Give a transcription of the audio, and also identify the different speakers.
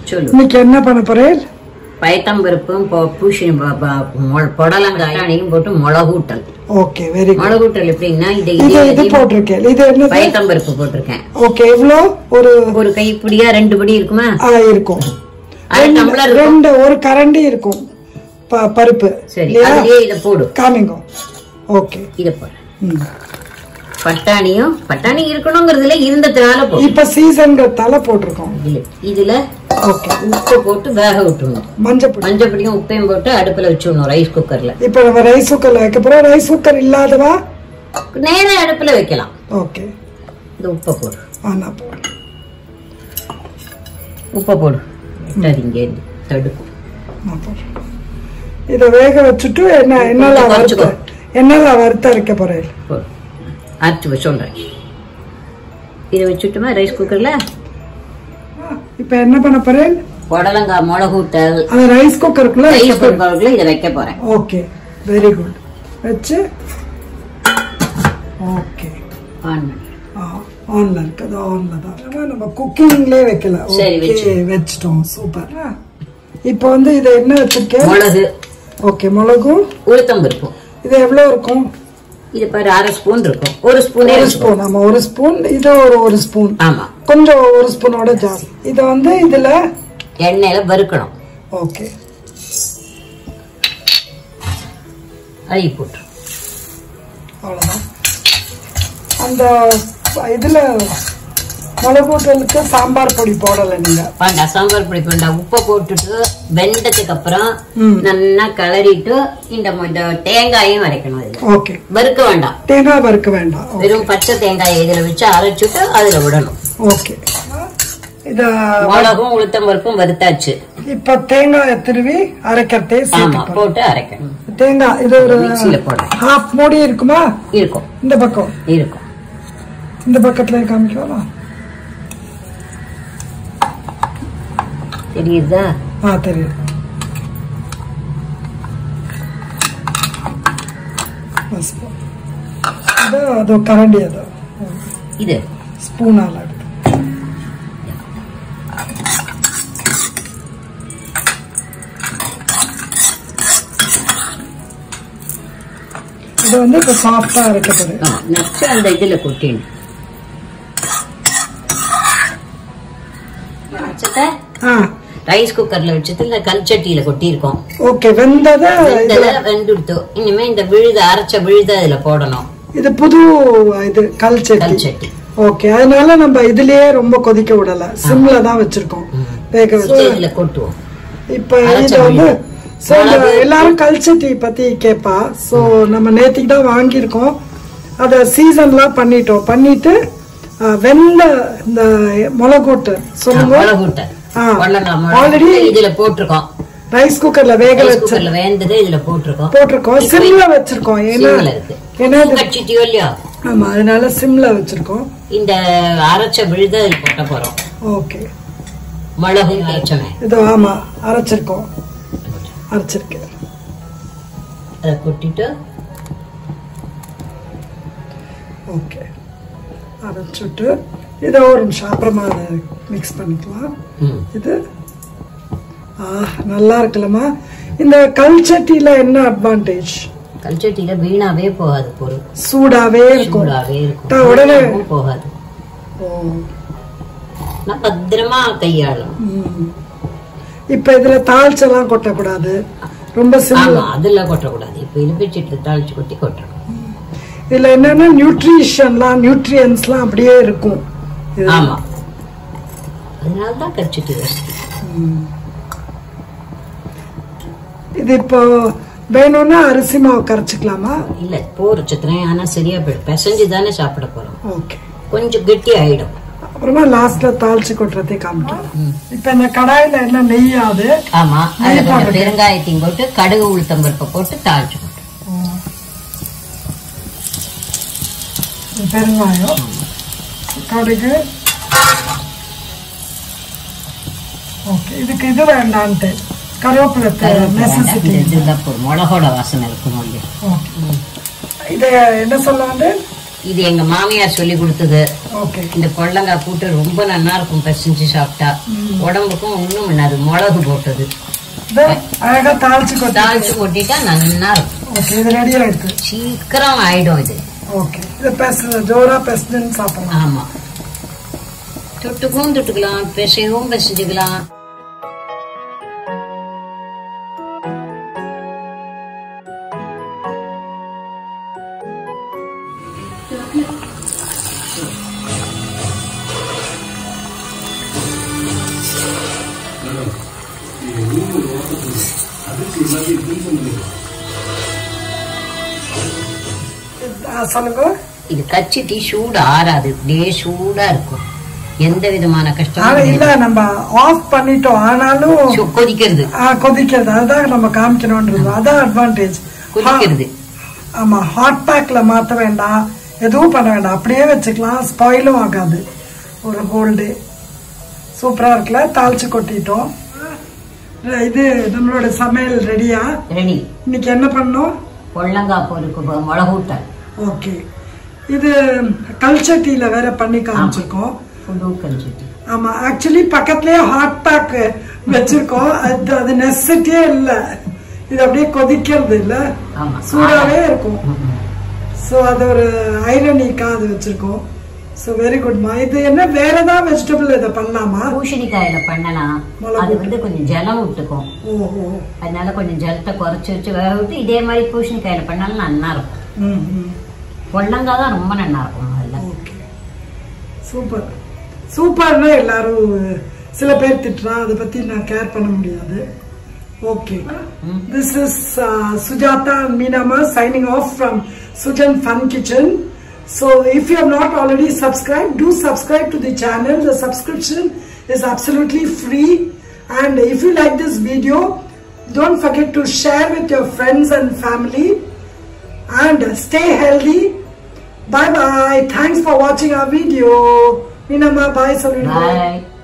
Speaker 1: சொல்லு
Speaker 2: இன்னைக்கு என்ன பண்ண போறேன்
Speaker 1: பயத்தம்பருப்பும் பொ- பூசணி ப- ப- மொ- புடலங்காயும் போட்டு மிளகூட்டல்
Speaker 2: ஓகே வெரி குட்
Speaker 1: மிளகூட்டல் எப்படின்னா இது
Speaker 2: இது இது
Speaker 1: இது
Speaker 2: போட்டிருக்கேன் இது என்னது
Speaker 1: பயத்தம்பருப்பு போட்டிருக்கேன்
Speaker 2: ஓகே எவ்வளோ ஒரு
Speaker 1: ஒரு கைப்பிடியா ரெண்டு படி இருக்குமா
Speaker 2: ஆ, இருக்கும்
Speaker 1: அரை
Speaker 2: ரெண்டு-
Speaker 1: டம்ளர் இருக்கும்.
Speaker 2: ரெண்டு ஒரு கரண்டி இருக்கும் ப- பருப்பு
Speaker 1: சரி
Speaker 2: இல்லையா
Speaker 1: அதுலயே இத போடு
Speaker 2: காமிங்க ஓகே
Speaker 1: இத போடு
Speaker 2: ம்.
Speaker 1: பட்டாணியும் பட்டாணி இருக்கணுங்கிறதுல இருந்ததுனால போடு
Speaker 2: இப்ப சீசன்கிற தலை போட்டிருக்கோம்
Speaker 1: இதுல இதுல
Speaker 2: ஓகே
Speaker 1: உப்பு போட்டு வேக விட்டுணும்
Speaker 2: மஞ்சள் பொடி
Speaker 1: மஞ்சப்பொடியும் உப்பையும் போட்டு அடுப்புல வச்சுடணும் ரைஸ் குக்கர்ல
Speaker 2: இப்ப நம்ம ரைஸ் குக்கர்ல வைக்க போறோம் ரைஸ் குக்கர் இல்லாதவா
Speaker 1: நேரா அடுப்புல வைக்கலாம்
Speaker 2: ஓகே
Speaker 1: இந்த உப்பை போடு
Speaker 2: ஆனா போடுறேன்
Speaker 1: உப்பை போடு விட்டாதீங்க தடுக்கும்
Speaker 2: நான் போடுறேன் இதை வேக வச்சுட்டு என்ன என்னெல்லாம்
Speaker 1: கொஞ்சம்
Speaker 2: வறுத்த
Speaker 1: குறைச்சுக்கோ.
Speaker 2: என்னெல்லாம் வறுத்த அரைக்க போறேன்
Speaker 1: போடு அரைச்சு வச்சு சொல்றேன் இதை வச்சுட்டுமா ரைஸ் குக்கர்ல
Speaker 2: இப்ப என்ன பண்ண போறேன்
Speaker 1: புடலங்காய் மிளகூட்டல்
Speaker 2: அந்த ரைஸ் குக்கருக்குள்ள வைக்க
Speaker 1: ரைஸ்
Speaker 2: போறேன்
Speaker 1: குக்கருக்குள்ள இதை வைக்க போறேன்
Speaker 2: ஓகே வெரி குட் வச்சு ஓகே
Speaker 1: ஆன் பண்ணி
Speaker 2: ஆன்ல இருக்கு அது ஆன்ல தான் ஆனா நம்ம குக்கிங்லயே வைக்கல
Speaker 1: சரி,
Speaker 2: ஓகே வச்சிட்டோம் சூப்பர் இப்போ வந்து இதை என்ன வச்சிருக்கேன்
Speaker 1: மிளகு
Speaker 2: ஓகே மிளகும்
Speaker 1: உளுத்தம்பருப்பும்
Speaker 2: இது எவ்வளவு இருக்கும்
Speaker 1: இது பாரு அரை ஸ்பூன் இருக்கும் ஒரு ஸ்பூனே
Speaker 2: ஒரு
Speaker 1: இருக்கும்
Speaker 2: ஸ்பூன் ஆமா ஒரு ஸ்பூன் இது ஒரு ஒரு ஸ்பூன்
Speaker 1: ஆமா
Speaker 2: கொஞ்சம் ஒரு ஸ்பூனோட ஜாஸ்தி இதை வந்து இதுல
Speaker 1: எண்ணெயில வறுக்கணும்
Speaker 2: ஓகே
Speaker 1: அழி போட்டு
Speaker 2: அவ்வளவுதான் அந்த இதுல மிளகூட்டலுக்கு சாம்பார் பொடி போடல நீங்க
Speaker 1: பாண்டா சாம்பார் பொடி பண்ணா உப்பை போட்டுட்டு வெந்ததுக்கு அப்புறம்
Speaker 2: ம்.
Speaker 1: நல்லா கிளறிட்டு இந்த ம- இந்த தேங்காயும் வரைக்கணும் இதுல
Speaker 2: ஓகே
Speaker 1: வறுக்க வேண்டாம்
Speaker 2: தேங்காய் வறுக்க வேண்டாம்
Speaker 1: வெறும் பச்சை தேங்காயை இதுல வச்சு அரைச்சிட்டு அதுல விடணும்
Speaker 2: ஓகே இத
Speaker 1: மிளகும் உளுத்தம்பருப்பும் வறுத்தாச்சு
Speaker 2: இப்ப தேங்காய் திருவி அரைக்கிறதே
Speaker 1: ஆமா
Speaker 2: சேர்த்துப்போம்
Speaker 1: போட்டு அரைக்கணும்
Speaker 2: தேங்காய் இது ஒரு
Speaker 1: மிக்சியில போடுறேன்
Speaker 2: ஹாஃப் மூடி இருக்குமா
Speaker 1: இருக்கும்
Speaker 2: இந்த பக்கம்
Speaker 1: இருக்கும்
Speaker 2: இந்த பக்கத்துல காமிக்கலாம்
Speaker 1: தெரியுதா
Speaker 2: ஆ தெரியுது பஸ் போ. அது அது கரண்டி அது
Speaker 1: இது
Speaker 2: ஸ்பூனால எடுத்து இது வந்து இப்ப சாஃப்டா அரைக்கப்படுது
Speaker 1: நெக்ஸ்ட் அந்த இதுல கொட்டிடணும்
Speaker 2: ஆ
Speaker 1: ரைஸ் குக்கர்ல வச்சுட்டு இந்த கல் சட்டியில கொட்டி இருக்கோம்
Speaker 2: ஓகே வெந்தத
Speaker 1: வெந்ததை வெந்துடுத்து இனிமே இந்த விழுத அரைச்ச விழுத அதுல போடணும்
Speaker 2: இது புது இது கல்
Speaker 1: கல்
Speaker 2: சட்டி
Speaker 1: சட்டி
Speaker 2: ஓகே அதனால நம்ம இதுலயே ரொம்ப கொதிக்க விடல சிம்ல தான் வச்சிருக்கோம் வேக வச்சு
Speaker 1: இதுல கொட்டுவோம்
Speaker 2: இப்ப
Speaker 1: அரைச்ச
Speaker 2: இது வந்து
Speaker 1: விழுது.
Speaker 2: so இந்த எல்லாரும் கல்ச்சட்டி பத்தி கேப்பா சோ நம்ம நேத்திக்கு தான் வாங்கியிருக்கோம் அத சீசன்லாம் பண்ணிட்டோம் பண்ணிட்டு அஹ், வெந்த இந்த மிளகூட்டு சொல்லுங்க
Speaker 1: மிளகூட்டை
Speaker 2: ஆ.
Speaker 1: வெள்ளங்காய்
Speaker 2: Already-
Speaker 1: மிளகு இதுல போட்டிருக்கோம்
Speaker 2: ரைஸ் குக்கர்ல வேக
Speaker 1: ரைஸ்
Speaker 2: வச்சு
Speaker 1: குக்கர்ல வேந்தது இதுல போட்டிருக்கோம்
Speaker 2: போட்டிருக்கோம் சிம்ல வச்சிருக்கோம் ஏன்னா
Speaker 1: சிம்ல இருக்கு
Speaker 2: ஏன்னா இது-
Speaker 1: கட்சிட்டியோ இல்லையோ
Speaker 2: ஆமா அதனால சிம்ல வச்சிருக்கோம்
Speaker 1: இந்த அரைச்ச விழுத இதுல கொட்ட போறோம்
Speaker 2: ஓகே
Speaker 1: மிளகு அரைச்சவன்
Speaker 2: இது ஆமா அரைச்சிருக்கோம் அரைச்சிருக்கேன்
Speaker 1: அதை கொட்டிட்டு
Speaker 2: ஓகே அரைச்சிட்டு இதை ஒரு நிமிஷம் அப்புறமா அதை மிக்ஸ் பண்ணிக்கலாம்
Speaker 1: ம்.
Speaker 2: இது ஆ நல்லா இருக்குல்லம்மா இந்த கல் சட்டியில என்ன அட்வான்டேஜ்
Speaker 1: கல்ச்சட்டியில வீணாவே போகாது பொருள்
Speaker 2: சூடாவே இருக்கும்
Speaker 1: சூடாவே இருக்கும்
Speaker 2: தான் உடனே-
Speaker 1: வீணாவும் போகாது
Speaker 2: ஓ,
Speaker 1: நான் பத்திரமா கையாளும்
Speaker 2: ம். இப்ப இதுல தாளிச்செல்லாம் கொட்டக்கூடாது ரொம்ப சிம்பிள்
Speaker 1: ஆமா அதுல கொட்டக்கூடாது இப்ப இலுப்பிச்சிட்டு தாளிச்சு கொட்டி கொட்டணும்
Speaker 2: இதுல என்னன்னா நியூட்ரிஷன்லாம் நியூட்ரியன்ஸ்லாம் அப்படியே இருக்கும் இது
Speaker 1: ஆமா அதனாலதான் கல்ச்சட்டி வசதி
Speaker 2: இது இப்போ வேணும்னா அரிசி மாவு கரைச்சிக்கலாமா
Speaker 1: இல்ல போர் சத்திரம் ஆனா சரியா போயிடும் பிசைஞ்சு தானே சாப்பிட போறோம்
Speaker 2: ஓகே
Speaker 1: கொஞ்சம் கெட்டி ஆயிடும்
Speaker 2: அப்புறமா லாஸ்ட்ல தாளிச்சு கொட்டுறதே காமிக்கலாம் இப்ப இந்த கடாயில என்ன நெய்யாது
Speaker 1: ஆமா அதுல கொஞ்சம் பெருங்காயத்தையும் போட்டு கடுகு உளுத்தம் பருப்பை போட்டு தாளிச்சு கொட்டு
Speaker 2: பெருங்காயம் கடுகு ஓகே இதுக்கு இது வேண்டான்ட்டு கருவேப்பிலை நெசசிட்டி
Speaker 1: இதுதான் ஒரு மிளகோட வாசனை இருக்கும் இல்லையா
Speaker 2: ஓகே இது என்ன சொல்ல வந்து
Speaker 1: இது எங்க மாமியார் சொல்லி கொடுத்தது
Speaker 2: ஓகே
Speaker 1: இந்த பொள்ளங்காய் கூட்டு ரொம்ப நல்லா இருக்கும் பசிஞ்சு சாப்பிட்டா உடம்புக்கும் ஒண்ணும் பண்ணாது மிளகு போட்டது
Speaker 2: இது அழகா தாளிச்சு கொட்டா
Speaker 1: தாளிச்சு கொட்டிட்டா நல்லா இருக்கும்
Speaker 2: ஓகே இது ரெடி ஆயிடுது
Speaker 1: சீக்கிரம் ஆயிடும் இது
Speaker 2: ஓகே இது பெச ஜோரா பெசஞ்சுன்னு சாப்பிடலாம்
Speaker 1: ஆமா தொட்டுக்கும் தொட்டுக்கலாம் பிசைவும் பிசைஞ்சுக்கலாம்
Speaker 2: ஆ, சொல்லுங்க
Speaker 1: இது கச்சிட்டி சூடு ஆறாது இப்படியே சூடா இருக்கும் எந்த விதமான
Speaker 2: ஆனா
Speaker 1: கஷ்டமும்
Speaker 2: இல்ல நம்ம ஆஃப் பண்ணிட்டோம் ஆனாலும்
Speaker 1: சு- கொதிக்கிறது
Speaker 2: ஆ, கொதிக்கிறது அதுதான் நம்ம காமிக்கணும்ன்றது அதான் அட்வான்டேஜ்
Speaker 1: கொதிக்கிறது
Speaker 2: ஆமா ஹாட் பேக்ல மாத்த வேண்டாம் எதுவும் பண்ண வேண்டாம் அப்படியே வச்சுக்கலாம் ஸ்பாயிலும் ஆகாது ஒரு ஹோல் டே சூப்பரா இருக்குல்ல தாளிச்சு கொட்டிட்டோம் இது நம்மளோட சமையல் ரெடியா
Speaker 1: ரெடி
Speaker 2: இன்னைக்கு என்ன பண்ணோம்
Speaker 1: பொள்ளங்காய் பொருக்கு மிளகூட்டல்
Speaker 2: ஓகே இது கல்ச்சட்டியில வேற பண்ணி காமிச்சிருக்கோம்
Speaker 1: புது கஞ்சிட்டி
Speaker 2: ஆமா ஆக்சுவலி பக்கத்துலயே ஹாட் பேக் வச்சிருக்கோம் அது அது நெசசிட்டியே இல்ல இது அப்படியே கொதிக்கிறது இல்ல
Speaker 1: ஆமா
Speaker 2: சூடாவே இருக்கும்
Speaker 1: ம், ம்.
Speaker 2: சோ அது ஒரு ஐரனிக்கா அது வச்சிருக்கோம் சோ வெரி குட்மா இது என்ன வேற ஏதாவது வெஜிடபிள் இதை பண்ணலாமா
Speaker 1: பூசணிக்காயில பண்ணலாம்
Speaker 2: மிளகு
Speaker 1: அது வந்து கொஞ்சம் ஜலம் விட்டுக்கும்
Speaker 2: ஓஹோ
Speaker 1: அதனால கொஞ்சம் ஜலத்தை குறைச்சு வச்சு வேக விட்டு இதே மாதிரி பூசணிக்காயில பண்ணாலும் நல்லா இருக்கும்
Speaker 2: ம் ம்
Speaker 1: பொள்ளங்காய் தான் ரொம்ப நல்லா இருக்கும் அதுல
Speaker 2: ஓகே சூப்பர் சூப்பர்னு எல்லாரும் சில பேர் திட்டுறா அதை பத்தி நான் கேர் பண்ண முடியாது ஓகே
Speaker 1: ம்.
Speaker 2: This is uh, Sujata and Meenama signing off from Sujan Fun Kitchen. So if you have not already subscribed, do subscribe to the channel. The subscription is absolutely free. And if you like this video, don't forget to share with your friends and family. And stay healthy. Bye bye. Thanks for watching our video. Meenama, bye. Saludo.
Speaker 1: Bye